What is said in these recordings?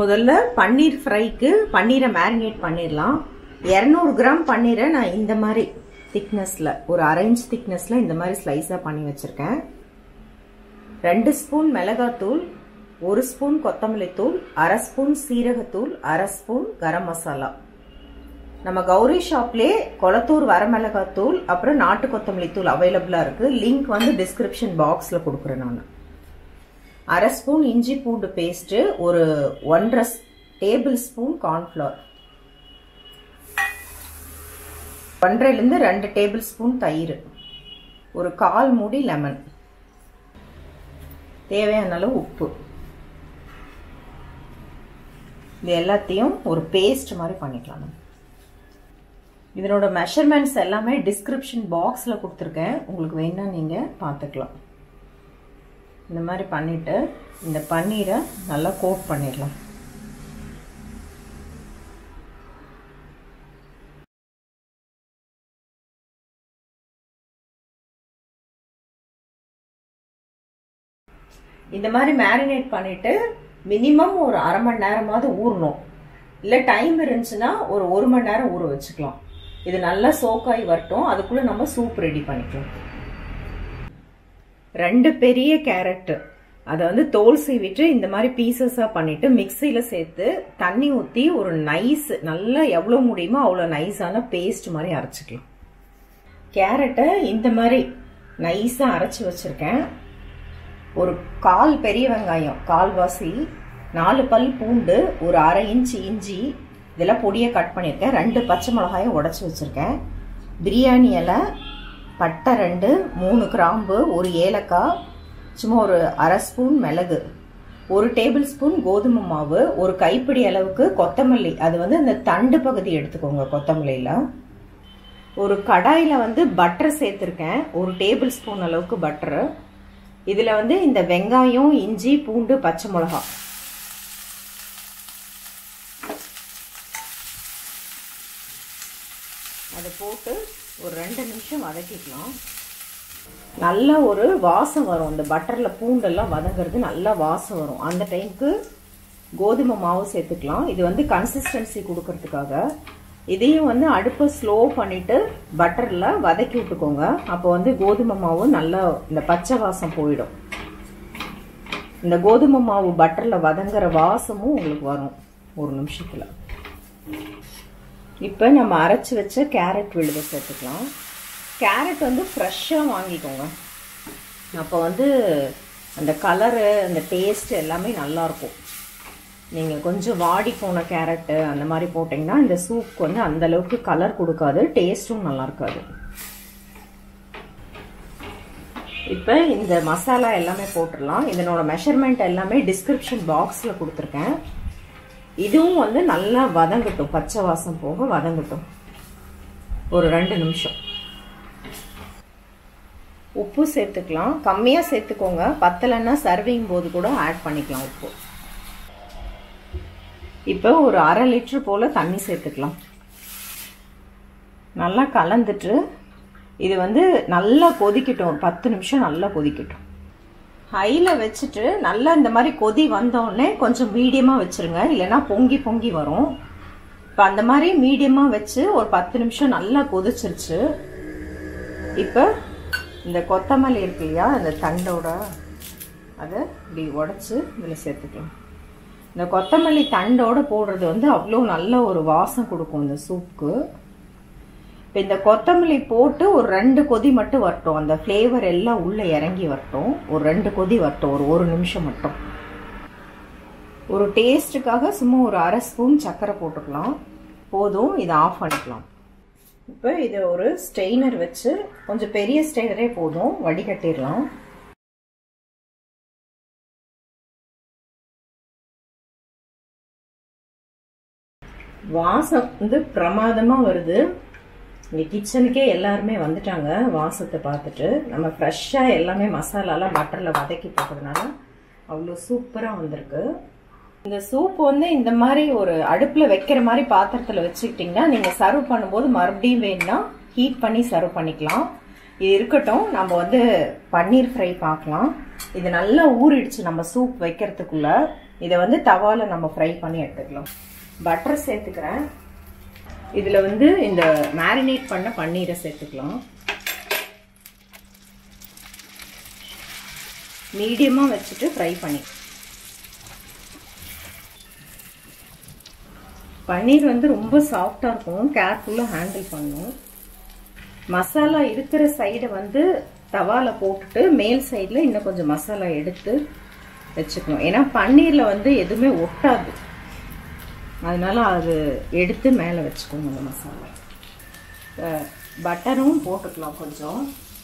முதல்ல பன்னீர் ஃப்ரைக்கு பன்னீரை மேரினேட் பண்ணிடலாம் இரநூறு கிராம் பன்னீரை நான் இந்த மாதிரி திக்னஸில் ஒரு அரை இன்ச் திக்னஸில் இந்த மாதிரி ஸ்லைஸாக பண்ணி வச்சுருக்கேன் ரெண்டு ஸ்பூன் மிளகாத்தூள் ஒரு ஸ்பூன் கொத்தமல்லி தூள் அரை ஸ்பூன் சீரகத்தூள் அரை ஸ்பூன் கரம் மசாலா நம்ம கௌரி ஷாப்லேயே கொளத்தூர் வரமிளகாத்தூள் அப்புறம் நாட்டு கொத்தமல்லி தூள் அவைலபிளாக இருக்குது லிங்க் வந்து டிஸ்கிரிப்ஷன் பாக்ஸில் கொடுக்குறேன் நான் அரை ஸ்பூன் இஞ்சி பூண்டு பேஸ்ட்டு ஒரு ஒன்றரை டேபிள் ஸ்பூன் கார்ன்ஃப்ளவர் ஒன்றரைலேருந்து ரெண்டு டேபிள் ஸ்பூன் தயிர் ஒரு கால் மூடி லெமன் தேவையான அளவு உப்பு இது எல்லாத்தையும் ஒரு பேஸ்ட் மாதிரி பண்ணிக்கலாம் நம்ம இதனோட மெஷர்மெண்ட்ஸ் எல்லாமே டிஸ்கிரிப்ஷன் பாக்ஸில் கொடுத்துருக்கேன் உங்களுக்கு வேணா நீங்கள் பார்த்துக்கலாம் இந்த மாதிரி பண்ணிவிட்டு இந்த பன்னீரை நல்லா கோட் பண்ணிடலாம் இந்த மாதிரி மேரினேட் பண்ணிட்டு மினிமம் ஒரு அரை மணி நேரமாவது ஊறணும் இல்லை டைம் இருந்துச்சுன்னா ஒரு ஒரு மணி நேரம் ஊற வச்சுக்கலாம் இது நல்லா சோக்காய் வரட்டும் அதுக்குள்ளே நம்ம சூப் ரெடி பண்ணிக்கலாம் ரெண்டு பெரிய கேரட்டு அதை வந்து தோல் சீவிட்டு இந்த மாதிரி பீசஸாக பண்ணிட்டு மிக்சியில் சேர்த்து தண்ணி ஊற்றி ஒரு நைஸ் நல்லா எவ்வளோ முடியுமோ அவ்வளோ நைஸான பேஸ்ட் மாதிரி அரைச்சிக்கலாம் கேரட்டை இந்த மாதிரி நைஸாக அரைச்சி வச்சுருக்கேன் ஒரு கால் பெரிய வெங்காயம் கால்வாசி நாலு பல் பூண்டு ஒரு அரை இன்ச் இஞ்சி இதெல்லாம் பொடியை கட் பண்ணியிருக்கேன் ரெண்டு பச்சை மிளகாயும் உடச்சி வச்சுருக்கேன் பிரியாணி இலை பட்டை ரெண்டு மூணு கிராம்பு ஒரு ஏலக்காய் சும்மா ஒரு அரை ஸ்பூன் மிளகு ஒரு டேபிள் ஸ்பூன் கோதுமை மாவு ஒரு கைப்பிடி அளவுக்கு கொத்தமல்லி அது வந்து அந்த தண்டு பகுதி எடுத்துக்கோங்க கொத்தமல்லியில் ஒரு கடாயில் வந்து பட்டர் சேர்த்துருக்கேன் ஒரு டேபிள் ஸ்பூன் அளவுக்கு பட்டரு இதில் வந்து இந்த வெங்காயம் இஞ்சி பூண்டு பச்சை மிளகா அதை போட்டு ஒரு ரெண்டு நிமிஷம் வதக்கிக்கலாம் நல்ல ஒரு வாசம் வரும் இந்த பட்டரில் பூண்டெல்லாம் வதங்கிறது நல்லா வாசம் வரும் அந்த டைமுக்கு கோதுமை மாவு சேர்த்துக்கலாம் இது வந்து கன்சிஸ்டன்சி கொடுக்கறதுக்காக இதையும் வந்து அடுப்பை ஸ்லோ பண்ணிட்டு பட்டரில் வதக்கி விட்டுக்கோங்க அப்போ வந்து கோதுமை மாவு நல்லா இந்த பச்சை வாசம் போயிடும் இந்த கோதுமை மாவு பட்டரில் வதங்குற வாசமும் உங்களுக்கு வரும் ஒரு நிமிஷத்தில் இப்போ நம்ம அரைச்சி வச்ச கேரட் விழுத சேர்த்துக்கலாம் கேரட் வந்து ஃப்ரெஷ்ஷாக வாங்கிக்கோங்க அப்போ வந்து அந்த கலரு அந்த டேஸ்ட் எல்லாமே நல்லாயிருக்கும் நீங்கள் கொஞ்சம் வாடி போன கேரட்டு அந்த மாதிரி போட்டிங்கன்னா இந்த சூப்புக்கு வந்து அந்த அளவுக்கு கலர் கொடுக்காது டேஸ்ட்டும் நல்லா இருக்காது இப்போ இந்த மசாலா எல்லாமே போட்டுடலாம் இதனோட மெஷர்மெண்ட் எல்லாமே டிஸ்கிரிப்ஷன் பாக்ஸில் கொடுத்துருக்கேன் இதுவும் வந்து நல்லா வதங்கட்டும் பச்சை வாசம் போக வதங்கட்டும் ஒரு ரெண்டு நிமிஷம் உப்பு சேர்த்துக்கலாம் கம்மியாக சேர்த்துக்கோங்க பத்தலைன்னா சர்விங் போது கூட ஆட் பண்ணிக்கலாம் உப்பு இப்போ ஒரு அரை லிட்டர் போல் தண்ணி சேர்த்துக்கலாம் நல்லா கலந்துட்டு இது வந்து நல்லா கொதிக்கட்டும் ஒரு பத்து நிமிஷம் நல்லா கொதிக்கட்டும் ஹையில் வச்சுட்டு நல்லா இந்த மாதிரி கொதி வந்தோடனே கொஞ்சம் மீடியமாக வச்சுருங்க இல்லைன்னா பொங்கி பொங்கி வரும் இப்போ அந்த மாதிரி மீடியமாக வச்சு ஒரு பத்து நிமிஷம் நல்லா கொதிச்சிருச்சு இப்போ இந்த கொத்தமல்லி இருக்கு இல்லையா இந்த தண்டோட அதை இப்படி உடச்சி இதில் சேர்த்துக்கலாம் இந்த கொத்தமல்லி தண்டோட போடுறது வந்து அவ்வளோ நல்ல ஒரு வாசம் கொடுக்கும் இந்த சூப்புக்கு இப்போ இந்த கொத்தமல்லி போட்டு ஒரு ரெண்டு கொதி மட்டும் வரட்டும் அந்த ஃப்ளேவர் எல்லாம் உள்ளே இறங்கி வரட்டும் ஒரு ரெண்டு கொதி வரட்டும் ஒரு ஒரு நிமிஷம் மட்டும் ஒரு டேஸ்ட்டுக்காக சும்மா ஒரு அரை ஸ்பூன் சர்க்கரை போட்டுக்கலாம் போதும் இதை ஆஃப் பண்ணிக்கலாம் இப்போ இதை ஒரு ஸ்டெய்னர் வச்சு கொஞ்சம் பெரிய ஸ்டெய்னரே போதும் வடிகட்டிடலாம் வாசம் வந்து பிரமாதமாக வருது இங்கே கிச்சனுக்கே எல்லாருமே வந்துட்டாங்க வாசத்தை பார்த்துட்டு நம்ம ஃப்ரெஷ்ஷாக எல்லாமே மசாலாலாம் பட்டரில் வதக்கி போட்டதுனால அவ்வளோ சூப்பராக வந்திருக்கு இந்த சூப் வந்து இந்த மாதிரி ஒரு அடுப்பில் வைக்கிற மாதிரி பாத்திரத்தில் வச்சுக்கிட்டிங்கன்னா நீங்கள் சர்வ் பண்ணும்போது மறுபடியும் வேணும்னா ஹீட் பண்ணி சர்வ் பண்ணிக்கலாம் இது இருக்கட்டும் நம்ம வந்து பன்னீர் ஃப்ரை பார்க்கலாம் இது நல்லா ஊறிடுச்சு நம்ம சூப் வைக்கிறதுக்குள்ள இதை வந்து தவால நம்ம ஃப்ரை பண்ணி எடுத்துக்கலாம் பட்டர் சேர்த்துக்கிறேன் இதில் வந்து இந்த மேரினேட் பண்ண பன்னீரை சேர்த்துக்கலாம் மீடியமாக வச்சுட்டு ஃப்ரை பண்ணி பன்னீர் வந்து ரொம்ப சாஃப்டாக இருக்கும் கேர்ஃபுல்லாக ஹேண்டில் பண்ணும் மசாலா இருக்கிற சைடை வந்து தவால போட்டுட்டு மேல் சைடில் இன்னும் கொஞ்சம் மசாலா எடுத்து வச்சுக்கணும் ஏன்னா பன்னீரில் வந்து எதுவுமே ஒட்டாது அதனால அது எடுத்து மேலே வச்சுக்கோங்க அந்த மசாலா பட்டரும் போட்டுக்கலாம் கொஞ்சம்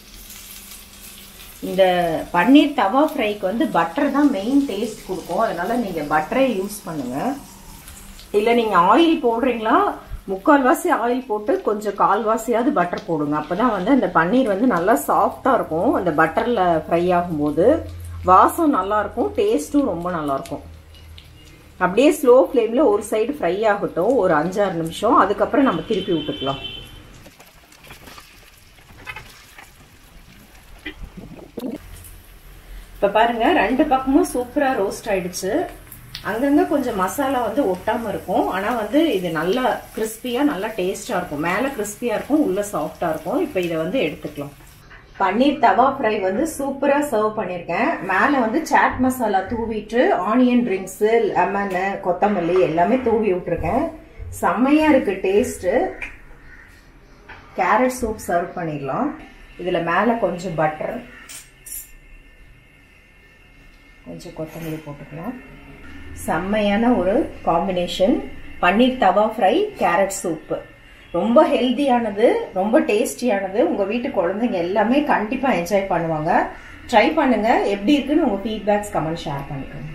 இந்த பன்னீர் தவா ஃப்ரைக்கு வந்து பட்டர் தான் மெயின் டேஸ்ட் கொடுக்கும் அதனால நீங்கள் பட்டரை யூஸ் பண்ணுங்கள் இல்லை நீங்கள் ஆயில் போடுறீங்களா முக்கால்வாசி ஆயில் போட்டு கொஞ்சம் கால்வாசியாவது பட்டர் போடுங்க அப்போ தான் வந்து அந்த பன்னீர் வந்து நல்லா சாஃப்டாக இருக்கும் அந்த பட்டரில் ஃப்ரை ஆகும்போது வாசம் நல்லாயிருக்கும் டேஸ்ட்டும் ரொம்ப நல்லாயிருக்கும் அப்படியே ஸ்லோ ஃப்ளேமில் ஒரு சைடு ஃப்ரை ஆகட்டும் ஒரு அஞ்சாறு நிமிஷம் அதுக்கப்புறம் நம்ம திருப்பி விட்டுக்கலாம் இப்போ பாருங்க ரெண்டு பக்கமும் சூப்பராக ரோஸ்ட் ஆயிடுச்சு அங்கங்கே கொஞ்சம் மசாலா வந்து ஒட்டாமல் இருக்கும் ஆனால் வந்து இது நல்லா கிறிஸ்பியாக நல்லா டேஸ்டாக இருக்கும் மேலே கிறிஸ்பியாக இருக்கும் உள்ளே சாஃப்டாக இருக்கும் இப்போ இதை வந்து எடுத்துக்கலாம் பன்னீர் தவா ஃப்ரை வந்து சூப்பராக சர்வ் பண்ணியிருக்கேன் மேலே வந்து சாட் மசாலா தூவிட்டு ஆனியன் ட்ரிங்க்ஸு லெமனு கொத்தமல்லி எல்லாமே தூவி விட்டுருக்கேன் செம்மையாக இருக்குது டேஸ்ட்டு கேரட் சூப் சர்வ் பண்ணிடலாம் இதில் மேலே கொஞ்சம் பட்டர் கொஞ்சம் கொத்தமல்லி போட்டுக்கலாம் செம்மையான ஒரு காம்பினேஷன் பன்னீர் தவா ஃப்ரை கேரட் சூப்பு ரொம்ப ஹெல்த்தியானது ரொம்ப டேஸ்டியானது உங்கள் வீட்டு குழந்தைங்க எல்லாமே கண்டிப்பாக என்ஜாய் பண்ணுவாங்க ட்ரை பண்ணுங்க எப்படி இருக்குன்னு உங்கள் ஃபீட்பேக்ஸ் கமெண்ட் ஷேர் பண்ணிக்கோங்க